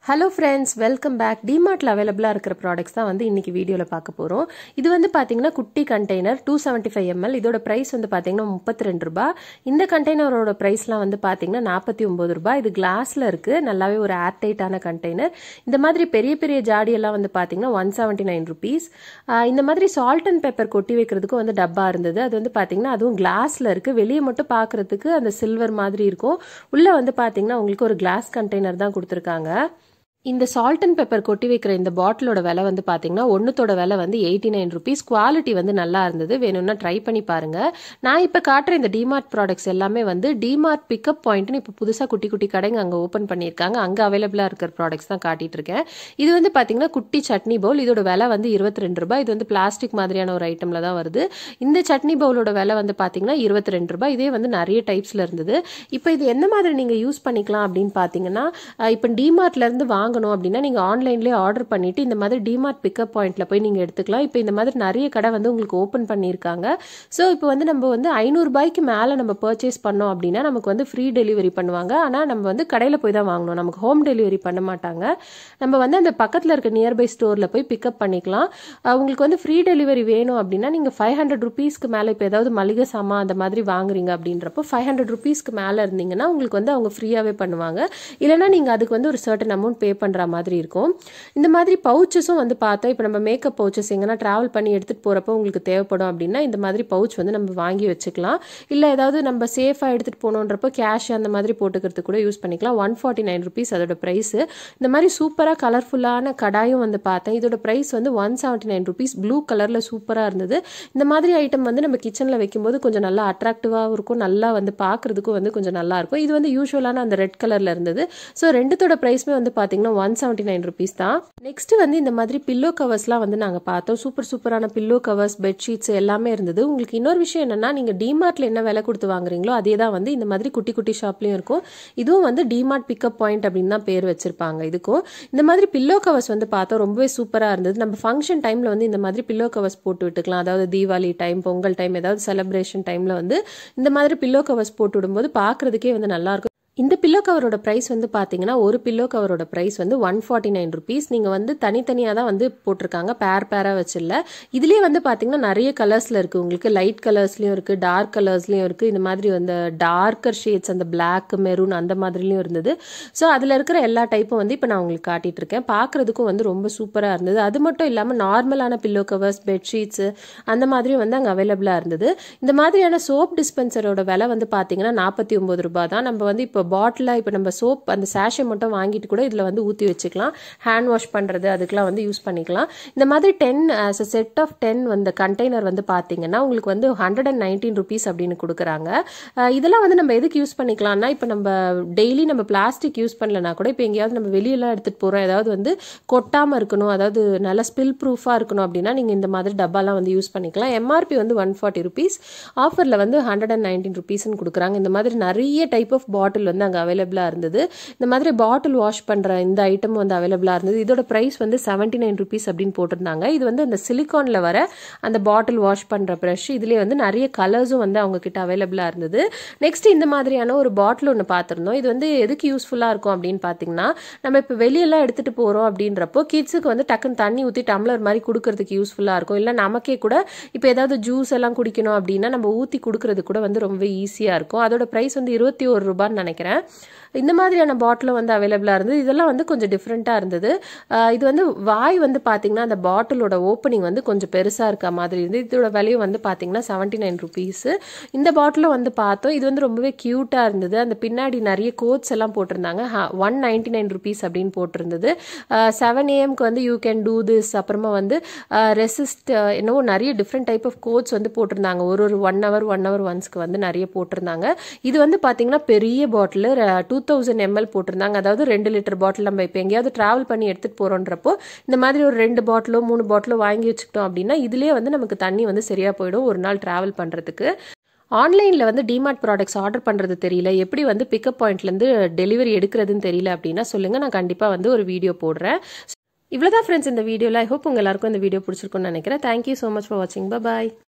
hello friends welcome back டிமார்ட்டில் அவைலபிளாக இருக்கிற ப்ராடக்ட்ஸ் தான் வந்து இன்னைக்கு வீடியோவில் பார்க்க போகிறோம் இது வந்து பார்த்தீங்கன்னா குட்டி container two seventy five ML இதோட ப்ரைஸ் வந்து பார்த்தீங்கன்னா முப்பத்தி ரெண்டு ரூபா இந்த கண்டெய்னரோட ப்ரைஸ்லாம் வந்து பார்த்தீங்கன்னா நாற்பத்தி ஒம்பது ரூபாய் இது கிளாஸில் இருக்குது நல்லாவே ஒரு ஏர் டைட்டான கண்டெய்னர் இந்த மாதிரி பெரிய பெரிய ஜாடியெல்லாம் வந்து பார்த்தீங்கன்னா ஒன் செவன்ட்டி நைன் ருபீஸ் இந்த மாதிரி சால்ட் அண்ட் பெப்பர் கொட்டி வைக்கிறதுக்கும் வந்து டப்பா இருந்தது அது வந்து பார்த்தீங்கன்னா அதுவும் கிளாஸில் இருக்குது வெளியே மட்டும் பார்க்குறதுக்கு அந்த சில்வர் மாதிரி இருக்கும் உள்ளே வந்து பார்த்தீங்கன்னா உங்களுக்கு ஒரு கிளாஸ் கண்டெய்னர் தான் கொடுத்துருக்காங்க இந்த சால்ட் அண்ட் பெப்பர் கொட்டி வைக்கிற இந்த பாட்டிலோட விலை வந்து பார்த்தீங்கன்னா ஒன்றுத்தோட விலை வந்து எயிட்டி நைன் ருபீஸ் குவாலிட்டி வந்து நல்லா இருந்தது வேணும்னா ட்ரை பண்ணி பாருங்க நான் இப்போ காட்டுற இந்த டிமார்ட் ப்ராடக்ட்ஸ் எல்லாமே வந்து டிமார்ட் பிக்கப் பாயிண்ட்னு இப்போ புதுசாக குட்டி குட்டி கடைங்க அங்கே ஓப்பன் பண்ணியிருக்காங்க அங்கே அவைலபிளாக இருக்கிற ப்ராடக்ட்ஸ் தான் காட்டிட்டு இருக்கேன் இது வந்து பார்த்தீங்கன்னா குட்டி சட்னி பவுல் இதோட விலை வந்து இருபத்தி ரெண்டு ரூபாய் இது வந்து பிளாஸ்டிக் மாதிரியான ஒரு ஐட்டமில் தான் வருது இந்த சட்னி பவுலோட விலை வந்து பார்த்தீங்கன்னா இருபத்தி ரெண்டு ரூபாய் இதே வந்து நிறைய டைப்ஸில் இருந்தது இப்போ இது என்ன மாதிரி நீங்கள் யூஸ் பண்ணிக்கலாம் அப்படின்னு பார்த்தீங்கன்னா இப்போ டிமார்ட்லேருந்து வாங்க வாங்கணும் அப்படின்னா நீங்கள் ஆன்லைன்லேயே ஆர்டர் பண்ணிவிட்டு இந்த மாதிரி டிமார்ட் பிக்கப் பாயிண்ட்டில் போய் நீங்கள் எடுத்துக்கலாம் இப்போ இந்த மாதிரி நிறைய கடை வந்து உங்களுக்கு ஓப்பன் பண்ணியிருக்காங்க ஸோ இப்போ வந்து நம்ம வந்து ஐநூறுரூபாய்க்கு மேலே நம்ம பர்ச்சேஸ் பண்ணோம் அப்படின்னா நமக்கு வந்து ஃப்ரீ டெலிவரி பண்ணுவாங்க ஆனால் நம்ம வந்து கடையில் போய் தான் வாங்கணும் நமக்கு ஹோம் டெலிவரி பண்ண மாட்டாங்க நம்ம வந்து அந்த பக்கத்தில் இருக்க நியர்பை ஸ்டோரில் போய் பிக்கப் பண்ணிக்கலாம் உங்களுக்கு வந்து ஃப்ரீ டெலிவரி வேணும் அப்படின்னா நீங்கள் ஃபைவ் ஹண்ட்ரட் ருபீஸ்க்கு மேலே இப்போ ஏதாவது மளிகை சாமான் அந்த மாதிரி வாங்குறீங்க அப்படின்றப்போ ஃபைவ் ஹண்ட்ரட் ருபீஸ்க்கு மேலே இருந்தீங்கன்னா உங்களுக்கு வந்து அவங்க ஃப்ரீயாகவே பண்ணுவாங்க இல்லைனா நீங்கள் அதுக்கு வந்து ஒரு சர்டன் அமௌண்ட் பே பண்ணுற மாதிரி இருக்கும் இந்த மாதிரி பவுச்சஸும் வந்து பார்த்தோம் இப்போ நம்ம மேக்கப் பவுச்சஸ் எங்கன்னா ட்ராவல் பண்ணி எடுத்துகிட்டு போகிறப்போ உங்களுக்கு தேவைப்படும் அப்படின்னா இந்த மாதிரி பவுச் வந்து நம்ம வாங்கி வச்சுக்கலாம் இல்லை ஏதாவது நம்ம சேஃபாக எடுத்துகிட்டு போகணுன்றப்போ கேஷ் அந்த மாதிரி போட்டுக்கிறதுக்கு கூட யூஸ் பண்ணிக்கலாம் ஒன் ஃபார்ட்டி நைன் ருபீஸ் அதோட ப்ரைஸு இந்த மாதிரி சூப்பராக கலர்ஃபுல்லான கடாயும் வந்து பார்த்தேன் இதோட ப்ரைஸ் வந்து one seventy nine rupees blue கலரில் சூப்பராக இருந்தது இந்த மாதிரி ஐட்டம் வந்து நம்ம கிச்சனில் வைக்கும்போது கொஞ்சம் நல்லா அட்ராக்டிவாகவும் இருக்கும் நல்லா வந்து பார்க்குறதுக்கும் வந்து கொஞ்சம் நல்லா இருக்கும் இது வந்து யூஸ்வலான அந்த ரெட் கலரில் இருந்தது ஸோ ரெண்டுத்தோட ப்ரைஸுமே வந்து பார்த்தீங்கன்னா ஒன் செவன்ட்டி நைன் ருபீஸ் தான் நெக்ஸ்ட் வந்து இந்த மாதிரி பில்லோ கவர்ஸ்லாம் வந்து நாங்கள் பார்த்தோம் சூப்பர் சூப்பரான பில்லோ கவர்ஸ் பெட்ஷீட்ஸ் எல்லாமே இருந்தது உங்களுக்கு இன்னொரு விஷயம் என்னன்னா நீங்கள் டிமார்ட்ல என்ன விலை கொடுத்து வாங்குறீங்களோ அதே தான் வந்து இந்த மாதிரி குட்டி குட்டி ஷாப்லையும் இருக்கும் இதுவும் வந்து டிமார்ட் பிக்கப் பாயிண்ட் அப்படின்னு தான் பேர் வச்சிருப்பாங்க இதுக்கும் இந்த மாதிரி பில்லோ கவர்ஸ் வந்து பார்த்தோம் ரொம்பவே சூப்பராக இருந்தது நம்ம ஃபங்க்ஷன் டைமில் வந்து இந்த மாதிரி பில்லோ கவர்ஸ் போட்டு விட்டுக்கலாம் அதாவது தீபாவளி டைம் பொங்கல் டைம் ஏதாவது செலிப்ரேஷன் டைமில் வந்து இந்த மாதிரி பில்லோ கவர்ஸ் போட்டு விடும்போது பார்க்குறதுக்கே வந்து நல்லாயிருக்கும் இந்த பில்லோ கவரோட ப்ரைஸ் வந்து பார்த்தீங்கன்னா ஒரு பில்லோ கவரோட ப்ரைஸ் வந்து ஒன் ஃபார்ட்டி நைன் ருபீஸ் நீங்கள் வந்து தனித்தனியாக தான் வந்து போட்டிருக்காங்க பேர் பேராக வச்சிடல இதுலேயே வந்து பார்த்தீங்கன்னா நிறைய கலர்ஸில் இருக்குது உங்களுக்கு லைட் கலர்ஸ்லையும் இருக்குது டார்க் கலர்ஸ்லையும் இருக்குது இந்த மாதிரி அந்த டார்க்கர் ஷேட்ஸ் அந்த பிளாக் மெரூன் அந்த மாதிரிலையும் இருந்தது ஸோ அதில் இருக்கிற எல்லா டைப்பும் வந்து இப்போ நான் உங்களுக்கு காட்டிட்டு இருக்கேன் பார்க்குறதுக்கும் வந்து ரொம்ப சூப்பராக இருந்தது அது மட்டும் இல்லாமல் நார்மலான பில்லோ கவர்ஸ் பெட்ஷீட்ஸு அந்த மாதிரியும் வந்து அங்கே அவைலபிளாக இருந்தது இந்த மாதிரியான சோப் டிஸ்பென்சரோட விலை வந்து பார்த்தீங்கன்னா நாற்பத்தி ஒம்பது ரூபாய் தான் நம்ம வந்து இப்போ பாட்டிலாக இப்போ நம்ம சோப் அந்த சேஷை மட்டும் வாங்கிட்டு கூட இதில் வந்து ஊற்றி வச்சுக்கலாம் ஹேண்ட் வாஷ் பண்ணுறது அதுக்கெலாம் வந்து யூஸ் பண்ணிக்கலாம் இந்த மாதிரி ten as a set of ten அந்த கண்டெய்னர் வந்து பார்த்தீங்கன்னா உங்களுக்கு வந்து ஹண்ட்ரட் அண்ட் நைன்டீன் ருபீஸ் அப்படின்னு கொடுக்குறாங்க இதெல்லாம் வந்து நம்ம எதுக்கு யூஸ் பண்ணிக்கலாம்னா இப்போ நம்ம டெய்லி நம்ம பிளாஸ்டிக் யூஸ் பண்ணலனா கூட இப்போ எங்கேயாவது நம்ம வெளியெல்லாம் எடுத்துகிட்டு போகிறோம் ஏதாவது வந்து கொட்டாமல் இருக்கணும் அதாவது நல்லா ஸ்பில் ப்ரூஃபாக இருக்கணும் அப்படின்னா நீங்கள் இந்த மாதிரி டப்பாலாம் வந்து யூஸ் பண்ணிக்கலாம் எம்ஆர்பி வந்து ஒன் ஃபார்ட்டி ருபீஸ் ஆஃபரில் வந்து ஹண்ட்ரட் அண்ட் நைன்டீன் ருபீஸ்னு கொடுக்குறாங்க இந்த மாதிரி நிறைய டைப் ஆஃப் பாட்டில் வந்து அங்கே அவைலபிளாக இருந்தது இந்த மாதிரி பாட்டில் வாஷ் பண்ணுற இந்த ஐட்டம் வந்து அவைலபிளாக இருந்தது இதோட ப்ரைஸ் வந்து செவன்ட்டி நைன் ருபீஸ் அப்படின்னு போட்டிருந்தாங்க இது வந்து அந்த சிலிக்கானில் வர அந்த பாட்டில் வாஷ் பண்ணுற ப்ரஷ் இதுலேயே வந்து நிறைய கலர்ஸும் வந்து அவங்க கிட்ட அவைலபிளாக இருந்தது நெக்ஸ்ட் இந்த மாதிரியான ஒரு பாட்டில் ஒன்று பார்த்துருந்தோம் இது வந்து எதுக்கு யூஸ்ஃபுல்லாக இருக்கும் அப்படின்னு பார்த்தீங்கன்னா நம்ம இப்போ வெளியெல்லாம் எடுத்துகிட்டு போகிறோம் அப்படின்றப்போ கிட்ஸுக்கு வந்து டக்குன்னு தண்ணி ஊற்றி டம்ளர் மாதிரி கொடுக்கறதுக்கு யூஸ்ஃபுல்லாக இருக்கும் இல்லை நமக்கே கூட இப்போ ஏதாவது ஜூஸ் எல்லாம் குடிக்கணும் அப்படின்னா நம்ம ஊற்றி கொடுக்கறது கூட வந்து ரொம்ப ஈஸியாக இருக்கும் அதோட ப்ரைஸ் வந்து இருபத்தி ஒரு ரூபான்னு நினைக்கிறேன் இந்த மாதிரியான பாட்டிலும் வந்து அவைலபிளாக இருந்தது இதெல்லாம் வந்து கொஞ்சம் டிஃப்ரெண்ட்டாக இருந்தது இது வந்து வாய் வந்து பார்த்தீங்கன்னா அந்த பாட்டிலோட ஓப்பனிங் வந்து கொஞ்சம் பெருசாக இருக்க மாதிரி இருந்தது இதோட விலையும் வந்து பார்த்தீங்கன்னா செவன்ட்டி நைன் ருபீஸு இந்த பாட்டிலும் வந்து பார்த்தோம் இது வந்து ரொம்பவே க்யூட்டாக இருந்தது அந்த பின்னாடி நிறைய கோட்ஸ் எல்லாம் போட்டிருந்தாங்க ஒன் நைன்டி நைன் ருபீஸ் அப்படின்னு போட்டிருந்தது செவன் ஏஎம்க்கு வந்து யூ கேன் டூ திஸ் அப்புறமா வந்து ரெசிஸ்ட் என்னவோ நிறைய டிஃப்ரெண்ட் டைப் ஆஃப் கோட்ஸ் வந்து போட்டிருந்தாங்க ஒரு ஒரு ஒன் ஹவர் ஒன் ஹவர் ஒன்ஸ்க்கு வந்து நிறைய போட்டிருந்தாங்க இது வந்து பார்த்தீங்கன்னா பெரிய பாட்டில் டூ தௌசண்ட் எம்எல் போட்டிருந்தாங்க அதாவது ரெண்டு லிட்டர் பாட்டில் நம்ம இப்போ எங்கேயாவது ட்ராவல் பண்ணி எடுத்துகிட்டு போகிறோன்றப்போ இந்த மாதிரி ஒரு ரெண்டு பாட்டிலோ மூணு பாட்டிலோ வாங்கி வச்சுக்கிட்டோம் அப்படின்னா இதுலேயே வந்து நமக்கு தண்ணி வந்து சரியாக போயிடும் ஒரு நாள் ட்ராவல் பண்ணுறதுக்கு ஆன்லைனில் வந்து டிமார்ட் ப்ராடக்ட்ஸ் ஆர்டர் பண்ணுறது தெரியல எப்படி வந்து பிக்கப் பாயிண்ட்லேருந்து டெலிவரி எடுக்கிறதுன்னு தெரியல அப்படின்னா சொல்லுங்கள் நான் கண்டிப்பாக வந்து ஒரு வீடியோ போடுறேன் இவ்வளோதான் ஃப்ரெண்ட்ஸ் இந்த வீடியோவில் ஐ ஹோப் உங்கள் எல்லாருக்கும் இந்த வீடியோ பிடிச்சிருக்குன்னு நினைக்கிறேன் தேங்க்யூ ஸோ மச் ஃபார் வாட்சிங் பாய்